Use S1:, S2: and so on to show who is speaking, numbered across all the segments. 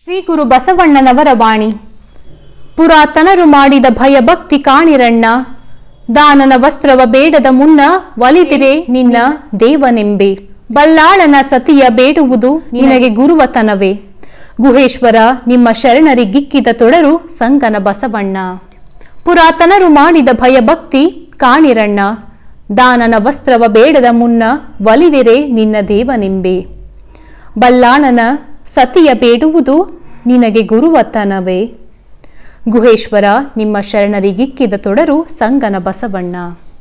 S1: ಶ್ರೀ ಗುರು ಬಸವಣ್ಣನವರ ವಾಣಿ ಪುರಾತನರು ಮಾಡಿದ ಭಯಭಕ್ತಿ ಕಾಣಿರಣ್ಣ ದಾನನ ವಸ್ತ್ರವ ಬೇಡದ ಮುನ್ನ ಒಲಿದಿರೆ ನಿನ್ನ ದೇವನೆಂಬೆ ಬಲ್ಲಾಳನ ಸತಿಯ ಬೇಡುವುದು ನಿನಗೆ ಗುರುವತನವೇ ಗುಹೇಶ್ವರ ನಿಮ್ಮ ಶರಣರಿಗಿಕ್ಕಿದ ತೊಡರು ಸಂಗನ ಬಸವಣ್ಣ ಪುರಾತನರು ಮಾಡಿದ ಭಯಭಕ್ತಿ ಕಾಣಿರಣ್ಣ ದಾನನ ವಸ್ತ್ರವ ಬೇಡದ ಮುನ್ನ ಒಲಿದಿರೆ ನಿನ್ನ ದೇವನೆಂಬೆ ಬಲ್ಲಾಳನ ಸತಿಯ ಬೇಡುವುದು ನಿನಗೆ ಗುರುವತನವೇ ಗುಹೇಶ್ವರ ನಿಮ್ಮ ಶರಣರಿಗಿಕ್ಕಿದ ತೊಡರು ಸಂಗನ ಬಸವಣ್ಣ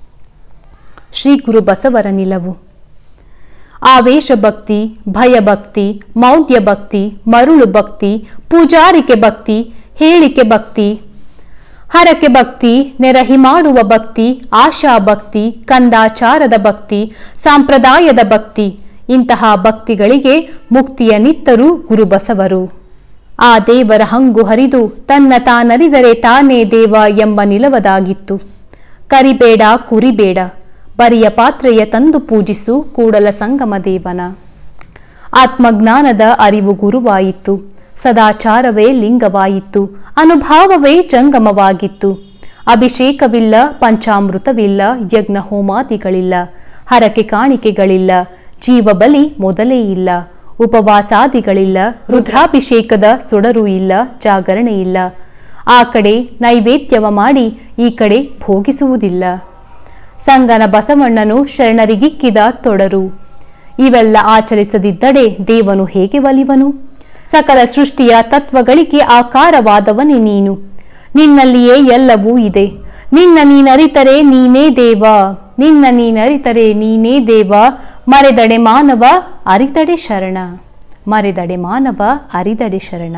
S1: ಶ್ರೀ ಗುರು ಬಸವರ ನಿಲವು ಆವೇಶ ಭಕ್ತಿ ಭಯಭಕ್ತಿ ಮೌಢ್ಯ ಭಕ್ತಿ ಮರುಳು ಭಕ್ತಿ ಪೂಜಾರಿಕೆ ಭಕ್ತಿ ಹೇಳಿಕೆ ಭಕ್ತಿ ಹರಕೆ ಭಕ್ತಿ ನೆರಹಿ ಮಾಡುವ ಭಕ್ತಿ ಆಶಾ ಭಕ್ತಿ ಕಂದಾಚಾರದ ಭಕ್ತಿ ಸಂಪ್ರದಾಯದ ಭಕ್ತಿ ಇಂತಹ ಭಕ್ತಿಗಳಿಗೆ ಮುಕ್ತಿಯ ನಿತ್ತರು ಗುರುಬಸವರು ಆ ದೇವರ ಹಂಗು ಹರಿದು ತನ್ನ ತಾನರಿದರೆ ತಾನೇ ದೇವ ಎಂಬ ನಿಲವದಾಗಿತ್ತು ಕರಿಬೇಡ ಕುರಿಬೇಡ ಬರಿಯ ಪಾತ್ರೆಯ ತಂದು ಪೂಜಿಸು ಕೂಡಲ ಸಂಗಮ ದೇವನ ಆತ್ಮಜ್ಞಾನದ ಅರಿವು ಗುರುವಾಯಿತು ಸದಾಚಾರವೇ ಲಿಂಗವಾಯಿತು ಅನುಭಾವವೇ ಜಂಗಮವಾಗಿತ್ತು ಅಭಿಷೇಕವಿಲ್ಲ ಪಂಚಾಮೃತವಿಲ್ಲ ಯಜ್ಞ ಹೋಮಾದಿಗಳಿಲ್ಲ ಹರಕೆ ಕಾಣಿಕೆಗಳಿಲ್ಲ ಜೀವ ಬಲಿ ಮೊದಲೇ ಇಲ್ಲ ಉಪವಾಸಾದಿಗಳಿಲ್ಲ ರುದ್ರಾಭಿಷೇಕದ ಸೊಡರು ಇಲ್ಲ ಜಾಗರಣೆ ಇಲ್ಲ ಆ ಕಡೆ ನೈವೇದ್ಯವ ಮಾಡಿ ಈ ಕಡೆ ಭೋಗಿಸುವುದಿಲ್ಲ ಸಂಗನ ಬಸವಣ್ಣನು ಶರಣರಿಗಿಕ್ಕಿದ ತೊಡರು ಇವೆಲ್ಲ ಆಚರಿಸದಿದ್ದಡೆ ದೇವನು ಹೇಗೆ ಒಲಿವನು ಸಕಲ ಸೃಷ್ಟಿಯ ತತ್ವಗಳಿಗೆ ಆಕಾರವಾದವನೇ ನೀನು ನಿನ್ನಲ್ಲಿಯೇ ಎಲ್ಲವೂ ಇದೆ ನಿನ್ನ ನೀನರಿತರೆ ನೀನೇ ದೇವ ನಿನ್ನ ನೀನರಿತರೆ ನೀನೇ ದೇವ ಮರೆದಡೆ ಮಾನವ ಅರಿತಡೆ ಶರಣ ಮರೆದಡೆ ಮಾನವ ಅರಿದಡೆ ಶರಣ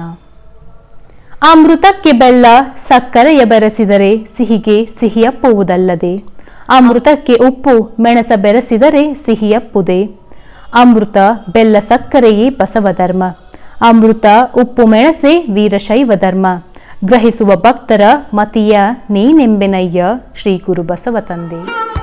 S1: ಅಮೃತಕ್ಕೆ ಬೆಲ್ಲ ಸಕ್ಕರೆಯ ಬೆರೆಸಿದರೆ ಸಿಹಿಗೆ ಸಿಹಿಯಪ್ಪುವುದಲ್ಲದೆ ಅಮೃತಕ್ಕೆ ಉಪ್ಪು ಮೆಣಸ ಬೆರೆಸಿದರೆ ಸಿಹಿಯಪ್ಪುದೆ ಅಮೃತ ಬೆಲ್ಲ ಸಕ್ಕರೆಯೇ ಬಸವ ಧರ್ಮ ಅಮೃತ ಉಪ್ಪು ಮೆಣಸೆ ವೀರಶೈವ ಧರ್ಮ ಗ್ರಹಿಸುವ ಭಕ್ತರ ಮತಿಯ ನೀನೆಂಬೆನಯ್ಯ ಶ್ರೀ ಗುರು ಬಸವ ತಂದೆ